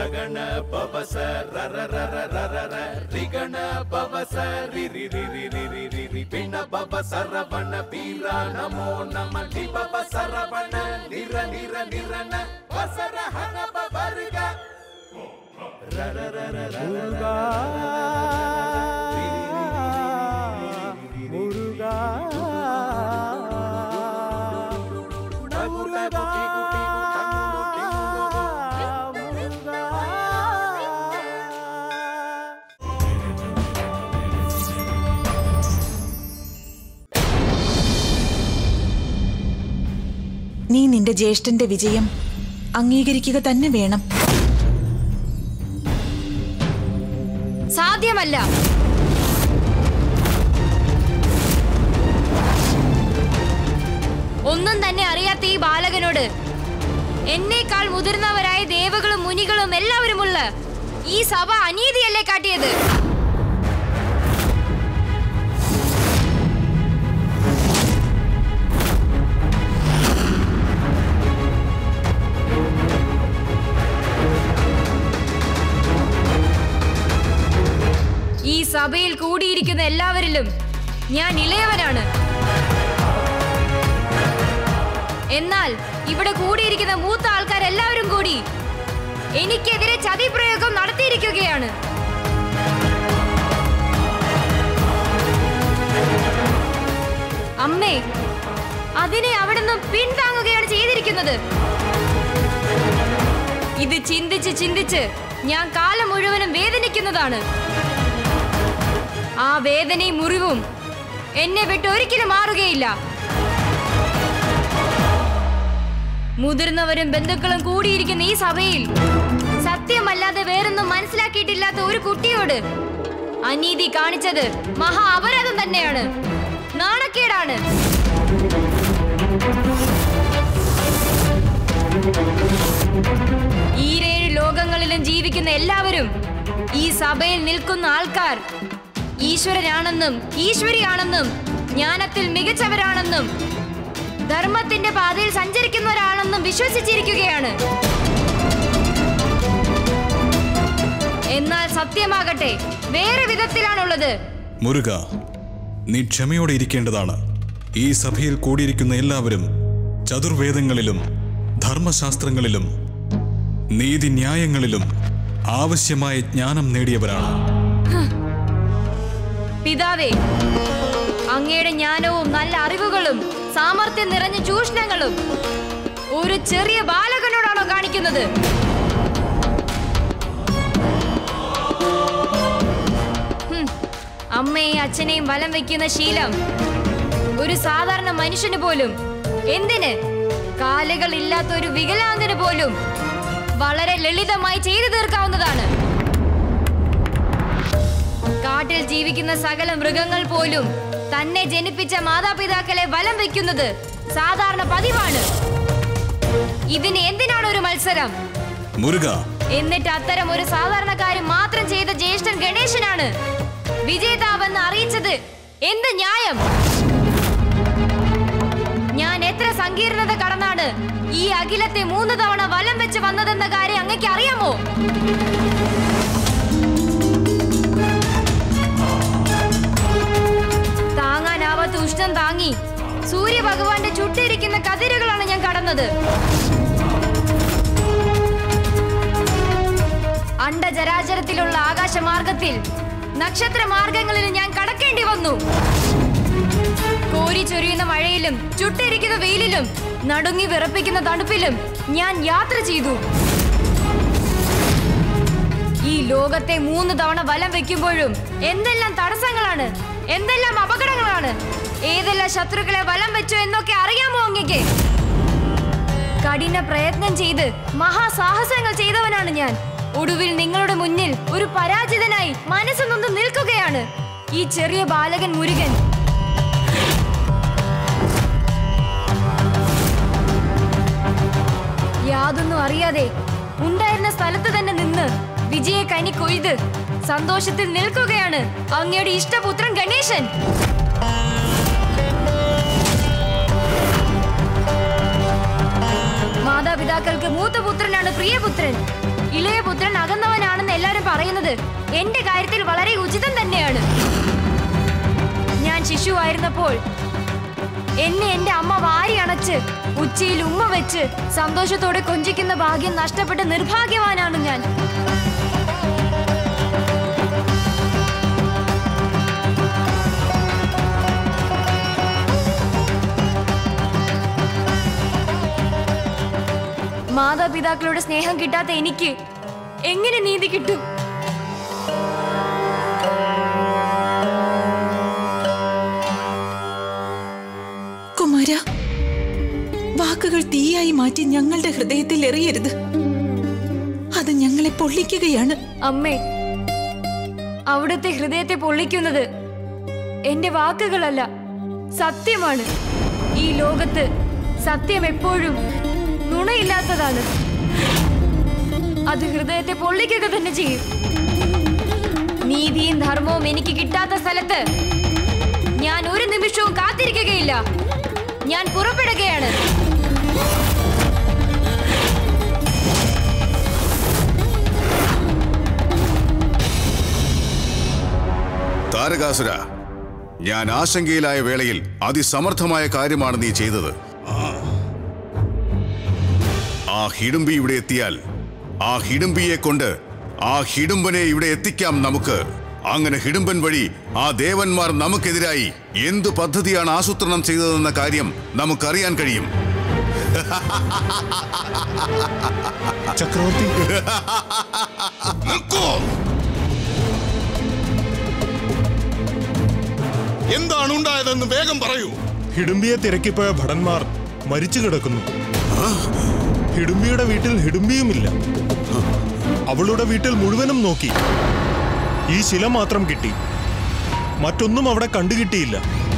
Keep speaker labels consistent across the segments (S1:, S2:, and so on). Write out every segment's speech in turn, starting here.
S1: ರಗಣ ಪವಸ ರರ ರರ ರರ ರ ರಿಗಣ ಪವಸ ರಿ ರಿ ರಿ ರಿ ರಿ ರಿ ರಿ ರಿ ಪಿಣ ಪವ ಸರವಣ ಬೀರ ನಮೋ ನಮ ಲಿ ಪವ ಸರವಣ ನಿರ ನಿರ ನಿರನ ವಸರ ಹನ ಪವರ್ಗ ರರ ರರ ರರ
S2: முருகா முருகா முருகா முருகா
S3: നീ നിന്റെ ജ്യേഷ്ഠന്റെ വിജയം അംഗീകരിക്കുക തന്നെ വേണം
S4: സാധ്യമല്ല ഒന്നും തന്നെ അറിയാത്ത ഈ ബാലകനോട് എന്നേക്കാൾ മുതിർന്നവരായ ദേവകളും മുനികളും എല്ലാവരുമുള്ള ഈ സഭ അനീതിയല്ലേ കാട്ടിയത് ഈ സഭയിൽ കൂടിയിരിക്കുന്ന എല്ലാവരിലും ഞാൻ ഇളയവനാണ് എന്നാൽ ഇവിടെ കൂടിയിരിക്കുന്ന മൂത്ത ആൾക്കാരെല്ലാവരും കൂടി എനിക്കെതിരെ ചതിപ്രയോഗം നടത്തിയിരിക്കുകയാണ് അമ്മേ അതിനെ അവിടുന്ന് പിന്താങ്ങുകയാണ് ചെയ്തിരിക്കുന്നത് ഇത് ചിന്തിച്ച് ചിന്തിച്ച് ഞാൻ കാലം മുഴുവനും വേദനിക്കുന്നതാണ് ആ വേദനയും മുറിവും എന്നെ വിട്ട് ഒരിക്കലും മാറുകയില്ല മുതിർന്നവരും ബന്ധുക്കളും കൂടിയിരിക്കുന്ന ഈ സഭയിൽ സത്യമല്ലാതെ വേറൊന്നും മനസ്സിലാക്കിയിട്ടില്ലാത്ത ഒരു കുട്ടിയോട് അനീതി കാണിച്ചത് മഹാ അപരാധം തന്നെയാണ് നാണക്കേടാണ് ഈരേഴ് ലോകങ്ങളിലും ജീവിക്കുന്ന എല്ലാവരും ഈ സഭയിൽ നിൽക്കുന്ന ആൾക്കാർ ഈശ്വരനാണെന്നും ഈശ്വരിയാണെന്നും ജ്ഞാനത്തിൽ മികച്ചവരാണെന്നും ധർമ്മത്തിന്റെ പാതയിൽ സഞ്ചരിക്കുന്നവരാണെന്നും വിശ്വസിച്ചിരിക്കുകയാണ് എന്നാൽ സത്യമാകട്ടെ വേറെ വിധത്തിലാണുള്ളത്
S5: മുരുക നീ ക്ഷമയോടെ ഇരിക്കേണ്ടതാണ് ഈ സഭയിൽ കൂടിയിരിക്കുന്ന എല്ലാവരും ചതുർവേദങ്ങളിലും ധർമ്മശാസ്ത്രങ്ങളിലും നീതിന്യായങ്ങളിലും ആവശ്യമായ ജ്ഞാനം നേടിയവരാണ്
S4: പിതാവേ അങ്ങയുടെ ജ്ഞാനവും നല്ല അറിവുകളും സാമർത്ഥ്യം നിറഞ്ഞ ചൂഷണങ്ങളും ഒരു ചെറിയ ബാലകനോടാണോ കാണിക്കുന്നത് ഹും, അമ്മയെയും അച്ഛനെയും വലം വെക്കുന്ന ശീലം ഒരു സാധാരണ മനുഷ്യന് പോലും എന്തിന് കാലുകൾ ഇല്ലാത്ത ഒരു വികലാംഗന് പോലും വളരെ ലളിതമായി ചെയ്തു തീർക്കാവുന്നതാണ് കാട്ടിൽ ജീവിക്കുന്ന സകല മൃഗങ്ങൾ പോലും തന്നെ ജനിപ്പിച്ച മാതാപിതാക്കളെ വലം വെക്കുന്നത് സാധാരണ പതിവാണ് ഇതിന് എന്തിനാണ് ഒരു മത്സരം
S5: മുരുക
S4: എന്നിട്ട് അത്തരം ഒരു സാധാരണക്കാരി മാത്രം ചെയ്ത ജ്യേഷ്ഠൻ ഗണേശനാണ് വിജേതാവെന്ന് അറിയിച്ചത് എന്ത് ന്യായം ഞാൻ എത്ര സങ്കീർണത കടന്നാണ് ഈ അഖിലത്തെ മൂന്ന് തവണ വലം വെച്ച് വന്നതെന്ന കാര്യം അങ്ങക്ക് അറിയാമോ താങ്ങാനാവാത്ത ഉഷ്ണം താങ്ങി സൂര്യഭഗവാന്റെ ചുട്ടിരിക്കുന്ന കതിരുകളാണ് ഞാൻ കടന്നത് അണ്ടജരാചരത്തിലുള്ള ആകാശമാർഗത്തിൽ നക്ഷത്ര മാർഗങ്ങളിൽ ഞാൻ കടക്കേണ്ടി വന്നു കോരി ചൊരിയുന്ന മഴയിലും ചുട്ടിരിക്കുന്ന വെയിലിലും നടുങ്ങി വിറപ്പിക്കുന്ന തണുപ്പിലും ഞാൻ യാത്ര ചെയ്തു ഈ ലോകത്തെ മൂന്ന് തവണ വലം വെക്കുമ്പോഴും എന്തെല്ലാം തടസ്സങ്ങളാണ് എന്തെല്ലാം അപകടങ്ങളാണ് ഏതെല്ലാം ശത്രുക്കളെ വലം വെച്ചു എന്നൊക്കെ അറിയാമോ അങ്ങക്ക് കഠിന പ്രയത്നം ചെയ്ത് മഹാസാഹസങ്ങൾ ചെയ്തവനാണ് ഞാൻ ഒടുവിൽ നിങ്ങളുടെ മുന്നിൽ ഒരു പരാജിതനായി മനസ്സ് നൊന്ന് നിൽക്കുകയാണ് ഈ ചെറിയ ബാലകൻ മുരുകൻ യാതൊന്നും അറിയാതെ ഉണ്ടായിരുന്ന സ്ഥലത്ത് തന്നെ നിന്ന് വിജയ കനി കൊയ്ത് സന്തോഷത്തിൽ നിൽക്കുകയാണ് അങ്ങയുടെ ഇഷ്ടപുത്രൻ ഗണേശൻ മാതാപിതാക്കൾക്ക് മൂത്ത പുത്രനാണ് പ്രിയപുത്രൻ ഇളയ പുത്രൻ അകന്നവനാണെന്ന് എല്ലാരും പറയുന്നത് എന്റെ കാര്യത്തിൽ വളരെ ഉചിതം തന്നെയാണ് ഞാൻ ശിശുവായിരുന്നപ്പോൾ എന്നെ എന്റെ അമ്മ വാരി അണച്ച് ഉച്ചയിൽ ഉമ്മ വെച്ച് സന്തോഷത്തോടെ കൊഞ്ചിക്കുന്ന ഭാഗ്യം നഷ്ടപ്പെട്ട നിർഭാഗ്യവാനാണ് ഞാൻ മാതാപിതാക്കളുടെ സ്നേഹം കിട്ടാത്ത എനിക്ക് എങ്ങനെ നീതി കിട്ടും
S3: കുമാര വാക്കുകൾ തീയായി മാറ്റി ഞങ്ങളുടെ ഹൃദയത്തിൽ എറിയരുത് അത് ഞങ്ങളെ പൊള്ളിക്കുകയാണ്
S4: അമ്മേ അവിടുത്തെ ഹൃദയത്തെ പൊള്ളിക്കുന്നത് എന്റെ വാക്കുകളല്ല സത്യമാണ് ഈ ലോകത്ത് സത്യം എപ്പോഴും നുണയില്ലാത്തതാണ് അത് ഹൃദയത്തെ പൊള്ളിക്കുക തന്നെ ചെയ്യും നീതിയും ധർമ്മവും എനിക്ക് കിട്ടാത്ത സ്ഥലത്ത് ഞാൻ ഒരു നിമിഷവും കാത്തിരിക്കുകയില്ല ഞാൻ പുറപ്പെടുകയാണ്
S2: താരകാസുര ഞാൻ ആശങ്കയിലായ വേളയിൽ അതിസമർത്ഥമായ കാര്യമാണ് നീ ചെയ്തത് ആ ഹിഡുംബി ഇവിടെ എത്തിയാൽ ആ ഹിഡുംബിയെ കൊണ്ട് ആ ഹിഡുംബനെ ഇവിടെ എത്തിക്കാം നമുക്ക് അങ്ങനെ ഹിഡുംബൻ വഴി ആ ദേവന്മാർ നമുക്കെതിരായി എന്തു പദ്ധതിയാണ് ആസൂത്രണം ചെയ്തതെന്ന കാര്യം നമുക്കറിയാൻ കഴിയും
S6: ചക്രവർത്തി
S2: നിൽക്കൂ
S7: എന്താണ് ഉണ്ടായതെന്ന് വേഗം പറയൂ
S6: ഹിഡുംബിയെ തിരക്കിപ്പോയ ഭടന്മാർ മരിച്ചു കിടക്കുന്നു ഹിഡുംബിയുടെ വീട്ടിൽ ഹിഡുംബിയുമില്ല അവളുടെ വീട്ടിൽ മുഴുവനും നോക്കി ഈ ശില മാത്രം കിട്ടി മറ്റൊന്നും അവിടെ കണ്ടുകിട്ടിയില്ല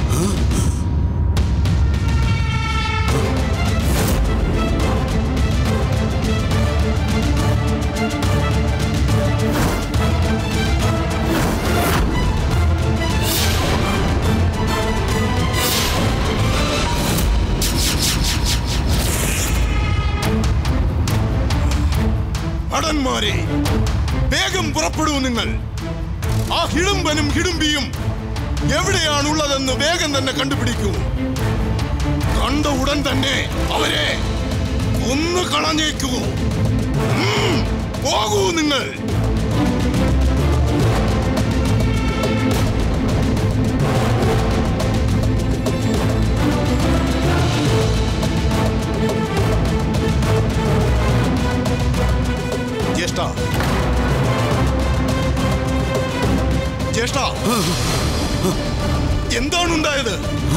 S7: ഭടന്മാരെ വേഗം പുറപ്പെടൂ നിങ്ങൾ ആ ഹിടുമ്പനും ഹിടുമ്പിയും എവിടെയാണുള്ളതെന്ന് വേഗം തന്നെ കണ്ടുപിടിക്കൂ കണ്ട ഉടൻ തന്നെ അവരെ ഒന്ന് കളഞ്ഞേക്കൂ ഉം, പോകൂ നിങ്ങൾ ജ്യേഷ്ഠ ജ്യേഷ്ഠ എന്താണ് ഉണ്ടായത്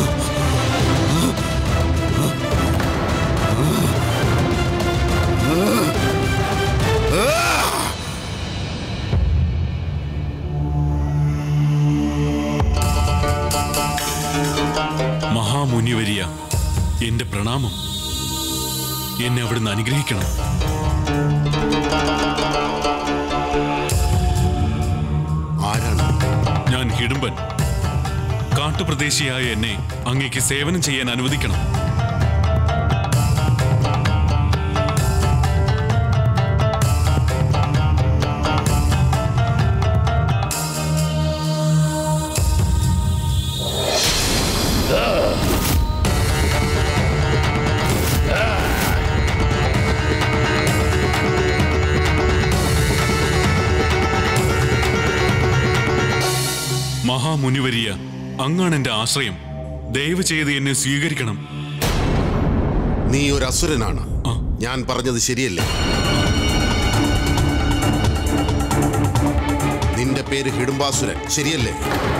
S5: മഹാമുനിവരിയ എന്റെ പ്രണാമം എന്നെ അവിടുന്ന് അനുഗ്രഹിക്കണം
S7: ആരാണ്
S5: ഞാൻ ഹിഡുമ്പൻ കാട്ടുപ്രദേശിയായ എന്നെ അങ്ങേക്ക് സേവനം ചെയ്യാൻ അനുവദിക്കണം മഹാമുനിവരിയ അങ്ങാണ് എന്റെ ആശ്രയം ദയവ് ചെയ്ത് എന്നെ സ്വീകരിക്കണം
S7: നീ ഒരു അസുരനാണ്
S5: ആ.
S7: ഞാൻ പറഞ്ഞത് ശരിയല്ലേ നിന്റെ പേര് ഹിഡുംബാസുരൻ ശരിയല്ലേ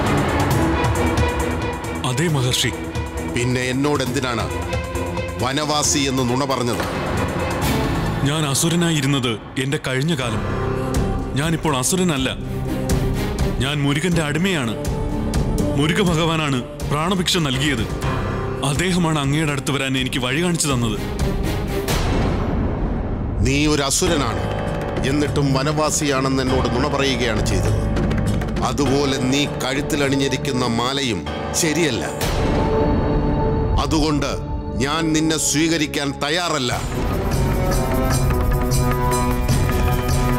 S5: അതേ മഹർഷി
S7: പിന്നെ എന്നോട് എന്തിനാണ് വനവാസി എന്ന് നുണ പറഞ്ഞത്
S5: ഞാൻ അസുരനായിരുന്നത് എന്റെ കഴിഞ്ഞ കാലം ഞാനിപ്പോൾ അസുരനല്ല ഞാൻ മുരുകന്റെ അടിമയാണ് മുരുക ഭഗവാനാണ് പ്രാണഭിക്ഷ നൽകിയത് അദ്ദേഹമാണ് അങ്ങയുടെ അടുത്ത് വരാൻ എനിക്ക് വഴി കാണിച്ചു തന്നത്
S7: നീ ഒരു അസുരനാണ് എന്നിട്ടും വനവാസിയാണെന്ന് എന്നോട് നുണ പറയുകയാണ് ചെയ്തത് അതുപോലെ നീ കഴുത്തിലണിഞ്ഞിരിക്കുന്ന മാലയും ശരിയല്ല അതുകൊണ്ട് ഞാൻ നിന്നെ സ്വീകരിക്കാൻ തയ്യാറല്ല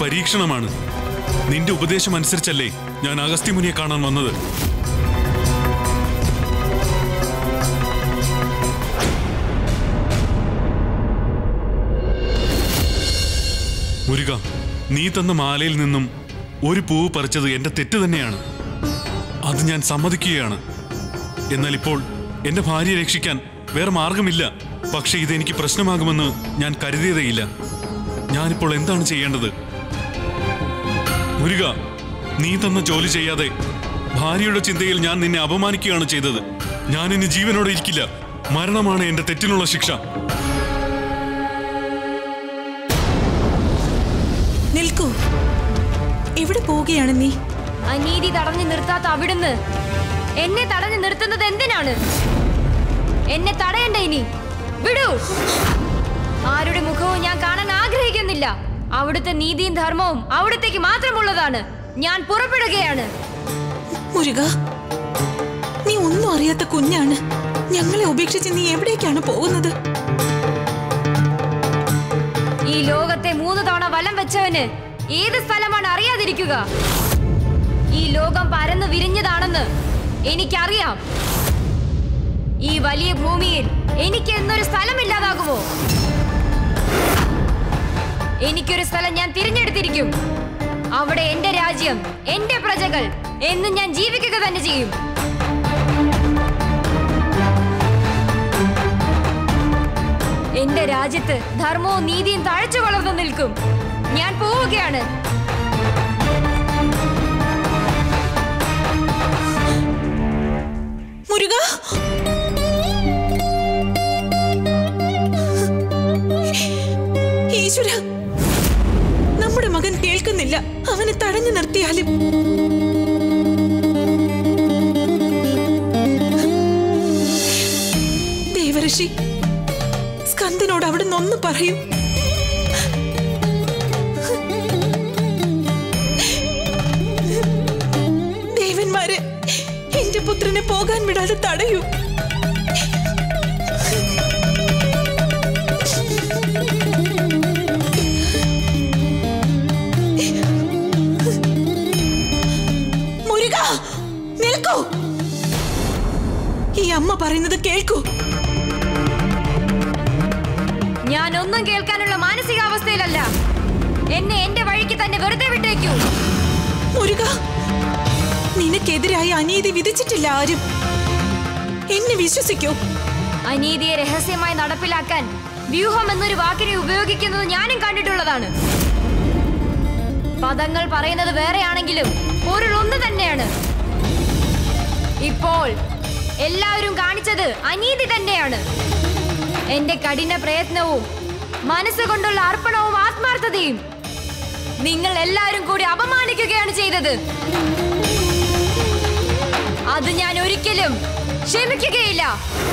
S5: പരീക്ഷണമാണ് നിന്റെ ഉപദേശം അനുസരിച്ചല്ലേ ഞാൻ അഗസ്ത്യമുനിയെ കാണാൻ വന്നത് മുരുക നീ തന്ന മാലയിൽ നിന്നും ഒരു പൂവ് പറിച്ചത് എന്റെ തെറ്റ് തന്നെയാണ് അത് ഞാൻ സമ്മതിക്കുകയാണ് എന്നാൽ ഇപ്പോൾ എന്റെ ഭാര്യയെ രക്ഷിക്കാൻ വേറെ മാർഗമില്ല പക്ഷെ ഇതെനിക്ക് പ്രശ്നമാകുമെന്ന് ഞാൻ കരുതിയതേയില്ല ഞാനിപ്പോൾ എന്താണ് ചെയ്യേണ്ടത് മുരുക നീ തന്ന ജോലി ചെയ്യാതെ ഭാര്യയുടെ ചിന്തയിൽ ഞാൻ നിന്നെ അപമാനിക്കുകയാണ് ചെയ്തത് ഞാൻ ഇനി ജീവനോടെ ഇരിക്കില്ല മരണമാണ് എന്റെ തെറ്റിനുള്ള ശിക്ഷ
S3: നിൽക്കൂ എവിടെ പോവുകയാണ് നീ
S4: അനീതി തടഞ്ഞു നിർത്താത്ത അവിടുന്ന് എന്നെ തടഞ്ഞു നിർത്തുന്നത് എന്തിനാണ് എന്നെ തടയണ്ട ഇനി വിടൂ ആരുടെ മുഖവും ഞാൻ കാണാൻ ആഗ്രഹിക്കുന്നില്ല അവിടുത്തെ നീതിയും ധർമ്മവും അവിടത്തേക്ക് മാത്രമുള്ളതാണ് ഞാൻ പുറപ്പെടുകയാണ്
S3: മുരുക നീ ഒന്നും അറിയാത്ത കുഞ്ഞാണ് ഞങ്ങളെ ഉപേക്ഷിച്ച് നീ എവിടേക്കാണ് പോകുന്നത്
S4: ഈ ലോകത്തെ മൂന്ന് തവണ വലം വെച്ചവന് ഏത് സ്ഥലമാണ് അറിയാതിരിക്കുക ഈ ലോകം പരന്നു വിരിഞ്ഞതാണെന്ന് എനിക്കറിയാം ഈ വലിയ ഭൂമിയിൽ എനിക്ക് എന്നൊരു സ്ഥലമില്ലാതാകുമോ എനിക്കൊരു സ്ഥലം ഞാൻ തിരഞ്ഞെടുത്തിരിക്കും അവിടെ എന്റെ രാജ്യം എന്റെ പ്രജകൾ എന്നും ഞാൻ ജീവിക്കുക തന്നെ ചെയ്യും എന്റെ രാജ്യത്ത് ധർമ്മവും നീതിയും തഴച്ചു വളർന്നു നിൽക്കും ഞാൻ പോവുകയാണ്
S3: മുരുക ഈശ്വര നമ്മുടെ മകൻ കേൾക്കുന്നില്ല അവനെ തടഞ്ഞു നിർത്തിയാലും ദേവഋഷി സ്കന്ദനോട് അവിടെ നിന്ന് പറയൂ ദേവന്മാരെ എന്റെ പുത്രനെ പോകാൻ വിടാതെ തടയൂ മുരുക നിൽക്കൂ ഈ അമ്മ പറയുന്നത് കേൾക്കൂ
S4: ഞാൻ ഒന്നും കേൾക്കാനുള്ള മാനസികാവസ്ഥയിലല്ല എന്നെ എന്റെ വഴിക്ക് തന്നെ വെറുതെ വിട്ടേക്കൂ
S3: മുരുക നിനക്കെതിരായി അനീതി വിധിച്ചിട്ടില്ല ആരും എന്നെ വിശ്വസിക്കൂ
S4: അനീതിയെ രഹസ്യമായി നടപ്പിലാക്കാൻ വ്യൂഹം എന്നൊരു വാക്കിനെ ഉപയോഗിക്കുന്നത് ഞാനും കണ്ടിട്ടുള്ളതാണ് പദങ്ങൾ പറയുന്നത് വേറെയാണെങ്കിലും പൊരുൾ ഒന്ന് തന്നെയാണ് ഇപ്പോൾ എല്ലാവരും കാണിച്ചത് അനീതി തന്നെയാണ് എന്റെ കഠിന പ്രയത്നവും മനസ്സുകൊണ്ടുള്ള അർപ്പണവും ആത്മാർത്ഥതയും നിങ്ങൾ എല്ലാവരും കൂടി അപമാനിക്കുകയാണ് ചെയ്തത് അത് ഞാൻ ഒരിക്കലും ക്ഷമിക്കുകയില്ല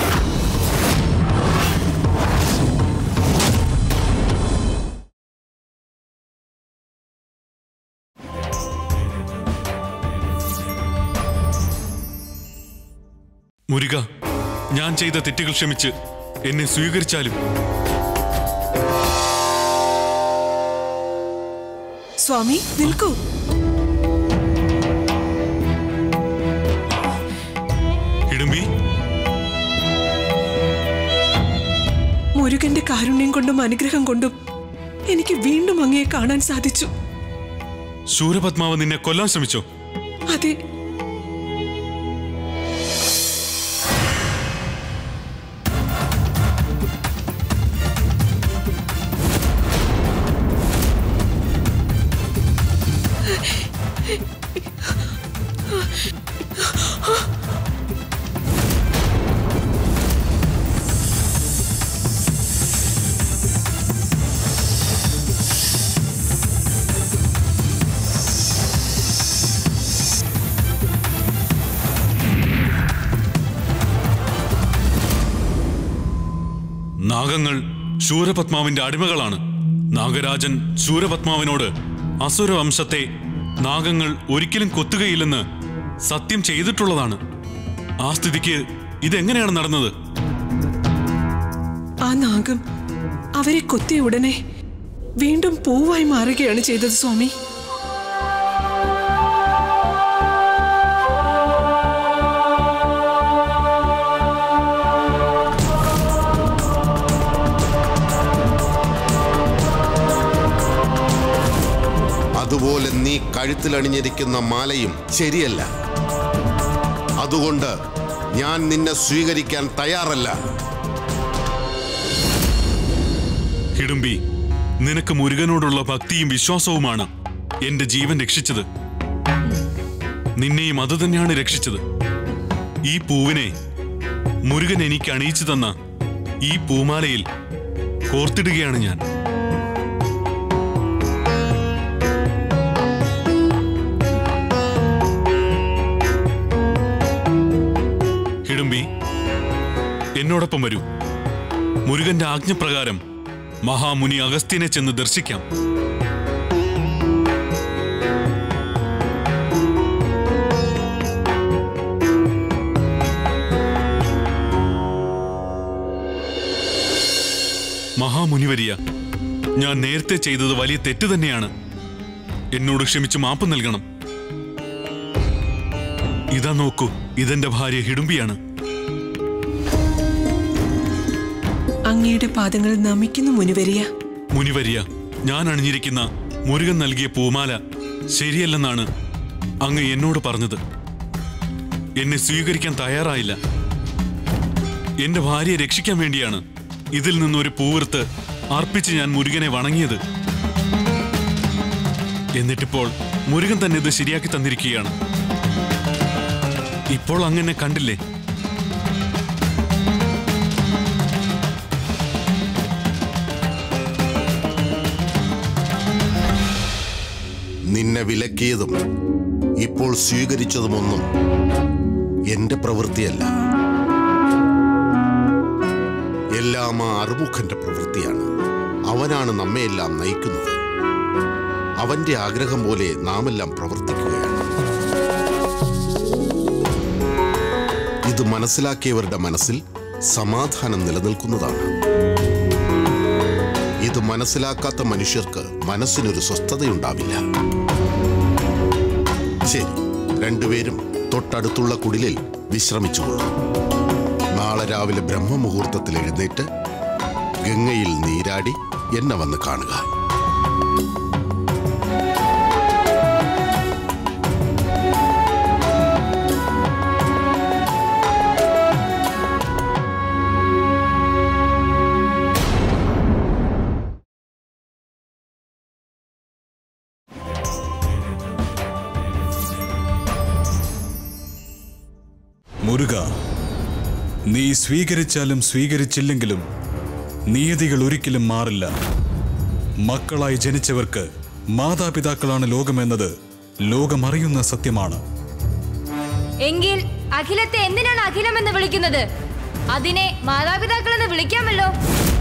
S5: മുരുക ഞാൻ ചെയ്ത തെറ്റുകൾ ക്ഷമിച്ച് എന്നെ സ്വീകരിച്ചാലും
S3: സ്വാമി നിൽക്കൂ
S5: ഇടുമ്പി
S3: മുരുകന്റെ കാരുണ്യം കൊണ്ടും അനുഗ്രഹം കൊണ്ടും എനിക്ക് വീണ്ടും അങ്ങയെ കാണാൻ സാധിച്ചു
S5: ശൂരപത്മാവ് നിന്നെ കൊല്ലാൻ ശ്രമിച്ചോ
S3: അതെ
S5: നാഗങ്ങൾ ശൂരപത്മാവിന്റെ അടിമകളാണ് നാഗരാജൻ ശൂരപത്മാവിനോട് അസുരവംശത്തെ നാഗങ്ങൾ ഒരിക്കലും കൊത്തുകയില്ലെന്ന് സത്യം ചെയ്തിട്ടുള്ളതാണ് ആ സ്ഥിതിക്ക് ഇതെങ്ങനെയാണ് നടന്നത്
S3: ആ നാഗം അവരെ കൊത്തിയ ഉടനെ
S8: വീണ്ടും പൂവായി മാറുകയാണ് ചെയ്തത് സ്വാമി
S7: അതുപോലെ നീ കഴുത്തിലണിഞ്ഞിരിക്കുന്ന മാലയും ശരിയല്ല അതുകൊണ്ട് ഞാൻ നിന്നെ സ്വീകരിക്കാൻ തയ്യാറല്ല
S5: ഹിഡുംബി നിനക്ക് മുരുകനോടുള്ള ഭക്തിയും വിശ്വാസവുമാണ് എന്റെ ജീവൻ രക്ഷിച്ചത് നിന്നെയും അത് തന്നെയാണ് രക്ഷിച്ചത് ഈ പൂവിനെ മുരുകൻ എനിക്ക് അണിയിച്ചു തന്ന ഈ പൂമാലയിൽ കോർത്തിടുകയാണ് ഞാൻ ഹിഡുംബി എന്നോടൊപ്പം വരൂ മുരുകന്റെ ആജ്ഞപ്രകാരം മഹാമുനി അഗസ്ത്യനെ ചെന്ന് ദർശിക്കാം മഹാമുനിവരിയ ഞാൻ നേരത്തെ ചെയ്തത് വലിയ തെറ്റ് തന്നെയാണ് എന്നോട് ക്ഷമിച്ച് മാപ്പ് നൽകണം ഇതാ നോക്കൂ ഇതെന്റെ ഭാര്യ ഹിഡുംബിയാണ്
S8: അങ്ങയുടെ പാദങ്ങൾ നമിക്കുന്നു മുനിവരിയ
S5: മുനിവരിയ ഞാൻ അണിഞ്ഞിരിക്കുന്ന മുരുകൻ നൽകിയ പൂമാല ശരിയല്ലെന്നാണ് അങ്ങ് എന്നോട് പറഞ്ഞത് എന്നെ സ്വീകരിക്കാൻ തയ്യാറായില്ല എന്റെ ഭാര്യയെ രക്ഷിക്കാൻ വേണ്ടിയാണ് ഇതിൽ നിന്നൊരു പൂവിർത്ത് അർപ്പിച്ച് ഞാൻ മുരുകനെ വണങ്ങിയത് എന്നിട്ടിപ്പോൾ മുരുകൻ തന്നെ ഇത് ശരിയാക്കി തന്നിരിക്കുകയാണ് ഇപ്പോൾ അങ്ങനെ കണ്ടില്ലേ
S7: നിന്നെ വിലക്കിയതും ഇപ്പോൾ സ്വീകരിച്ചതുമൊന്നും എന്റെ പ്രവൃത്തിയല്ല എല്ലാം ആ അറുമുഖന്റെ പ്രവൃത്തിയാണ് അവനാണ് നമ്മയെല്ലാം നയിക്കുന്നത് അവന്റെ ആഗ്രഹം പോലെ നാമെല്ലാം പ്രവർത്തിക്കുകയാണ് ഇത് മനസ്സിലാക്കിയവരുടെ മനസ്സിൽ സമാധാനം നിലനിൽക്കുന്നതാണ് ഇത് മനസ്സിലാക്കാത്ത മനുഷ്യർക്ക് മനസ്സിനൊരു സ്വസ്ഥതയുണ്ടാവില്ല ശരി രണ്ടുപേരും തൊട്ടടുത്തുള്ള കുടിലിൽ വിശ്രമിച്ചുകൊള്ളു നാളെ രാവിലെ ബ്രഹ്മമുഹൂർത്തത്തിൽ എഴുന്നേറ്റ് ഗംഗയിൽ നീരാടി എന്നെ വന്ന് കാണുക
S9: മുരുക നീ സ്വീകരിച്ചാലും സ്വീകരിച്ചില്ലെങ്കിലും നിയതികൾ ഒരിക്കലും മാറില്ല മക്കളായി ജനിച്ചവർക്ക് മാതാപിതാക്കളാണ് ലോകമെന്നത് ലോകമറിയുന്ന സത്യമാണ്
S4: എങ്കിൽ അഖിലത്തെ എന്തിനാണ് അഖിലം എന്ന് വിളിക്കുന്നത് അതിനെ മാതാപിതാക്കൾ എന്ന് വിളിക്കാമല്ലോ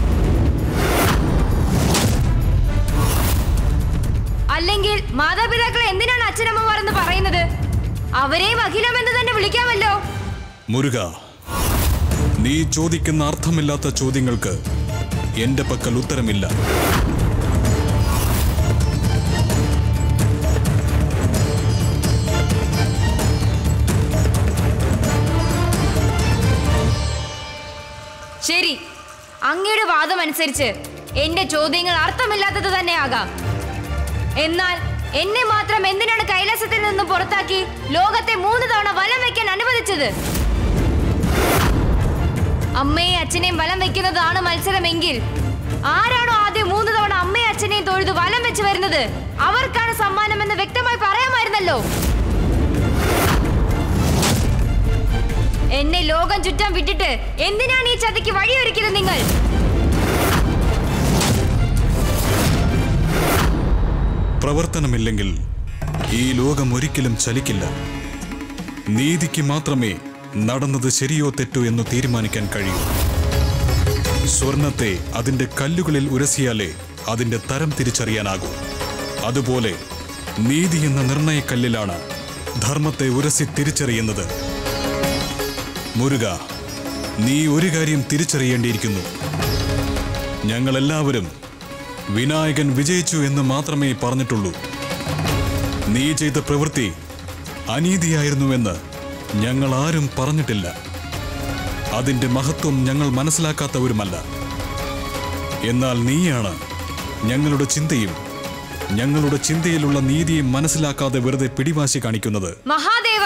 S4: അല്ലെങ്കിൽ മാതാപിതാക്കളെ എന്തിനാണ് അച്ഛനമ്മമാർ എന്ന് പറയുന്നത് അവരെയും അഖിലം എന്ന് തന്നെ വിളിക്കാമല്ലോ
S9: മുരുക നീ ചോദിക്കുന്ന അർത്ഥമില്ലാത്ത ചോദ്യങ്ങൾക്ക് എന്റെ പക്കൽ ഉത്തരമില്ല
S4: ശരി അങ്ങയുടെ വാദം അനുസരിച്ച് എന്റെ ചോദ്യങ്ങൾ അർത്ഥമില്ലാത്തത് തന്നെയാകാം എന്നാൽ എന്നെ മാത്രം എന്തിനാണ് കൈലാസത്തിൽ നിന്നും പുറത്താക്കി ലോകത്തെ മൂന്ന് തവണ വലം വെക്കാൻ അനുവദിച്ചത് അമ്മയും അച്ഛനെയും വലം വെക്കുന്നതാണ് മത്സരമെങ്കിൽ ആരാണോ ആദ്യം മൂന്ന് തവണ അമ്മയും അച്ഛനെയും തൊഴുത് വലം വെച്ച് വരുന്നത് അവർക്കാണ് സമ്മാനമെന്ന് വ്യക്തമായി പറയാമായിരുന്നല്ലോ എന്നെ ലോകം ചുറ്റാൻ വിട്ടിട്ട് എന്തിനാണ് ഈ ചതിക്ക് വഴിയൊരുക്കിയത് നിങ്ങൾ
S9: പ്രവർത്തനമില്ലെങ്കിൽ ഈ ലോകം ഒരിക്കലും ചലിക്കില്ല നീതിക്ക് മാത്രമേ നടന്നത് ശരിയോ തെറ്റോ എന്ന് തീരുമാനിക്കാൻ കഴിയൂ സ്വർണത്തെ അതിന്റെ കല്ലുകളിൽ ഉരസിയാലേ അതിന്റെ തരം തിരിച്ചറിയാനാകൂ അതുപോലെ നീതി എന്ന നിർണയക്കല്ലിലാണ് ധർമ്മത്തെ ഉരസി തിരിച്ചറിയുന്നത് മുരുക നീ ഒരു കാര്യം തിരിച്ചറിയേണ്ടിയിരിക്കുന്നു ഞങ്ങളെല്ലാവരും വിനായകൻ വിജയിച്ചു എന്ന് മാത്രമേ പറഞ്ഞിട്ടുള്ളൂ നീ ചെയ്ത പ്രവൃത്തി അനീതിയായിരുന്നുവെന്ന് ഞങ്ങൾ ആരും പറഞ്ഞിട്ടില്ല അതിന്റെ മഹത്വം ഞങ്ങൾ മനസ്സിലാക്കാത്തവരുമല്ല എന്നാൽ നീയാണ് ഞങ്ങളുടെ ചിന്തയും ഞങ്ങളുടെ ചിന്തയിലുള്ള നീതിയും മനസ്സിലാക്കാതെ വെറുതെ പിടിവാശി കാണിക്കുന്നത്
S4: മഹാദേവ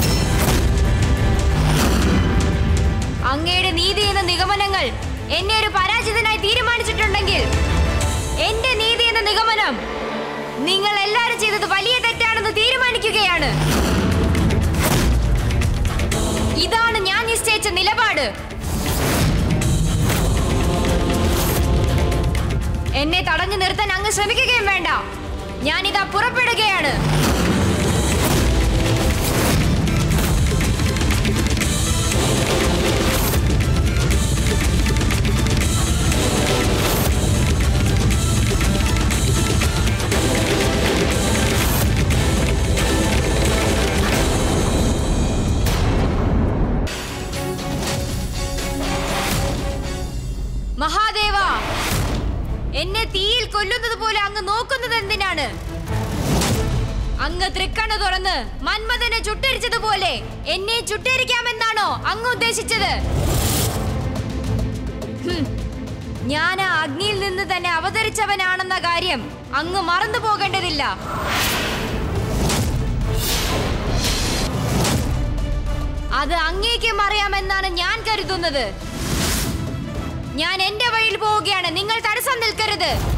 S4: അങ്ങയുടെ നീതി എന്ന നിഗമനങ്ങൾ എന്നെ ഒരു പരാജിതനായി തീരുമാനിച്ചിട്ടുണ്ടെങ്കിൽ എന്റെ നീതി എന്ന നിഗമനം നിങ്ങൾ എല്ലാവരും ചെയ്തത് വലിയ തെറ്റാണെന്ന് തീരുമാനിക്കുകയാണ് ഇതാണ് ഞാൻ നിശ്ചയിച്ച നിലപാട് എന്നെ തടഞ്ഞു നിർത്താൻ അങ്ങ് ശ്രമിക്കുകയും വേണ്ട ഞാനിതാ പുറപ്പെടുകയാണ് മഹാദേവ എന്നെ തീയിൽ കൊല്ലുന്നത് പോലെ അങ്ങ് നോക്കുന്നത് എന്തിനാണ് അങ്ങ് തൃക്കണ്ണ തുറന്ന് മന്മഥനെ ചുട്ടരിച്ചതുപോലെ എന്നെ ചുട്ടരിക്കാമെന്നാണോ അങ്ങ് ഉദ്ദേശിച്ചത് ഹും, ഞാൻ ആ അഗ്നിയിൽ നിന്ന് തന്നെ അവതരിച്ചവനാണെന്ന കാര്യം അങ്ങ് മറന്നു പോകേണ്ടതില്ല അത് അങ്ങേക്കും അറിയാമെന്നാണ് ഞാൻ കരുതുന്നത് ഞാൻ എന്റെ വഴിയിൽ പോവുകയാണ് നിങ്ങൾ തടസ്സം നിൽക്കരുത്